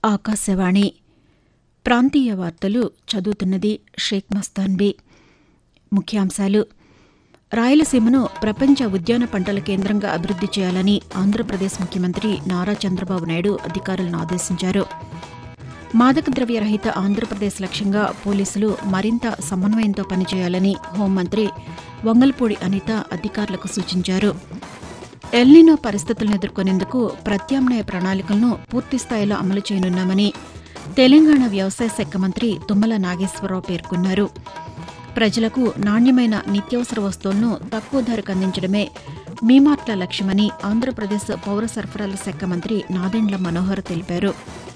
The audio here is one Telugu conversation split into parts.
ఆకాశవాణి ప్రాంతీయ వార్తలు చదువుతున్నది షేక్ మస్తాన్బీ ముఖ్యాంశాలు రాయలసీమను ప్రపంచ ఉద్యాన పంటల కేంద్రంగా అభివృద్ది చేయాలని ఆంధ్రప్రదేశ్ ముఖ్యమంత్రి నారా చంద్రబాబు నాయుడు అధికారులను ఆదేశించారు మాదక ద్రవ్య రహిత ఆంధ్రప్రదేశ్ లక్ష్యంగా పోలీసులు మరింత సమన్వయంతో పనిచేయాలని హోంమంత్రి వంగల్పూడి అనిత అధికారులకు సూచించారు ఎల్నినో పరిస్థితులను ఎదుర్కొనేందుకు ప్రత్యామ్నాయ ప్రణాళికలను పూర్తిస్థాయిలో అమలు చేయనున్నామని తెలంగాణ వ్యవసాయ శాఖ మంత్రి తుమ్మల నాగేశ్వరరావు పేర్కొన్నారు ప్రజలకు నాణ్యమైన నిత్యావసర వస్తువులను తక్కువ ధరకు అందించడమే మీమార్ట్ల లక్ష్యమని ఆంధ్రప్రదేశ్ పౌర సరఫరాల శాఖ మంత్రి నాదెండ్ల మనోహర్ తెలిపారు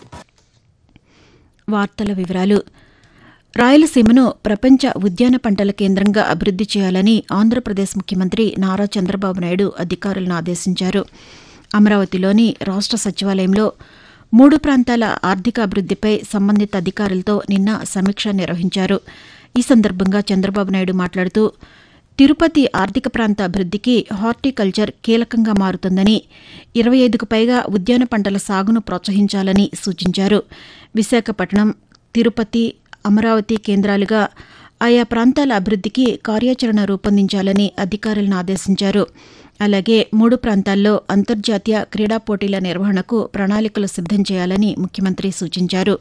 వార్తల వివరాలు రాయలసీమను ప్రపంచ ఉద్యాన పంటల కేంద్రంగా అభివృద్ది చేయాలని ఆంధ్రప్రదేశ్ ముఖ్యమంత్రి నారా చంద్రబాబు నాయుడు అధికారులను ఆదేశించారు అమరావతిలోని రాష్ట సచివాలయంలో మూడు ప్రాంతాల ఆర్థిక అభివృద్దిపై సంబంధిత అధికారులతో నిన్న సమీక్ష నిర్వహించారు ఈ సందర్భంగా చంద్రబాబు నాయుడు మాట్లాడుతూ తిరుపతి ఆర్థిక ప్రాంత అభివృద్దికి హార్టికల్చర్ కీలకంగా మారుతుందని ఇరవై ఐదుకు పైగా ఉద్యాన పంటల సాగును ప్రోత్సహించాలని సూచించారు విశాఖపట్నం తిరుపతి అమరావతి కేంద్రాలుగా ఆయా ప్రాంతాల అభివృద్దికి కార్యాచరణ రూపొందించాలని అధికారులను ఆదేశించారు అలాగే మూడు ప్రాంతాల్లో అంతర్జాతీయ క్రీడా పోటీల నిర్వహణకు ప్రణాళికలు సిద్దం చేయాలని ముఖ్యమంత్రి సూచించారు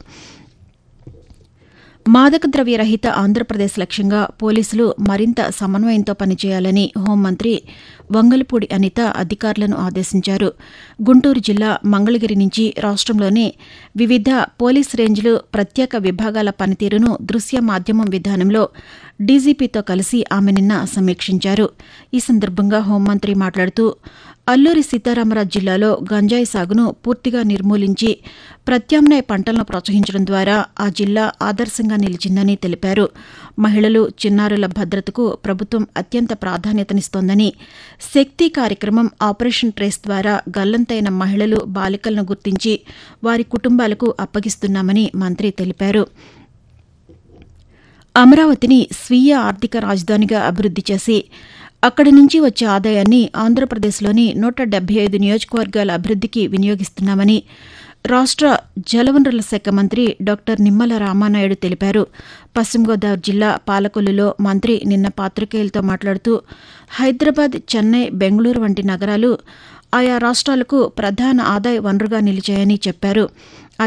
మాదక ద్రవ్య రహిత ఆంధ్రప్రదేశ్ లక్ష్యంగా పోలీసులు మరింత సమన్వయంతో పనిచేయాలని హోంమంత్రి వంగలపూడి అనిత అధికారులను ఆదేశించారు గుంటూరు జిల్లా మంగళగిరి నుంచి రాష్టంలోని వివిధ పోలీస్ రేంజ్లు ప్రత్యేక విభాగాల పనితీరును దృశ్య మాధ్యమం విధానంలో డీజీపీతో కలిసి ఆమె నిన్న సమీక్షించారు ఈ సందర్భంగా హోంమంత్రి మాట్లాడుతూ అల్లూరి సీతారామరాజు జిల్లాలో గంజాయి సాగును పూర్తిగా నిర్మూలించి ప్రత్యామ్నాయ పంటలను ప్రోత్సహించడం ద్వారా ఆ జిల్లా ఆదర్శంగా నిలిచిందని తెలిపారు మహిళలు చిన్నారుల భద్రతకు ప్రభుత్వం అత్యంత ప్రాధాన్యతనిస్తోందని శక్తి కార్యక్రమం ఆపరేషన్ ట్రేస్ ద్వారా గల్లంతైన మహిళలు బాలికలను గుర్తించి వారి కుటుంబాలకు అప్పగిస్తున్నామని మంత్రి తెలిపారు అమరావతిని స్వీయ ఆర్థిక రాజధానిగా అభివృద్ది చేసి అక్కడి నుంచి వచ్చే ఆదాయాన్ని ఆంధ్రప్రదేశ్లోని నూట డెబ్బై ఐదు నియోజకవర్గాల అభివృద్దికి వినియోగిస్తున్నామని రాష్ట జలవనరుల శాఖ మంత్రి డాక్టర్ నిమ్మల రామానాయుడు తెలిపారు పశ్చిమ గోదావరి జిల్లా పాలకొల్లులో మంత్రి నిన్న పాతికేయులతో మాట్లాడుతూ హైదరాబాద్ చెన్నై బెంగళూరు వంటి నగరాలు ఆయా రాష్ట్రాలకు ప్రధాన ఆదాయ వనరుగా నిలిచాయని చెప్పారు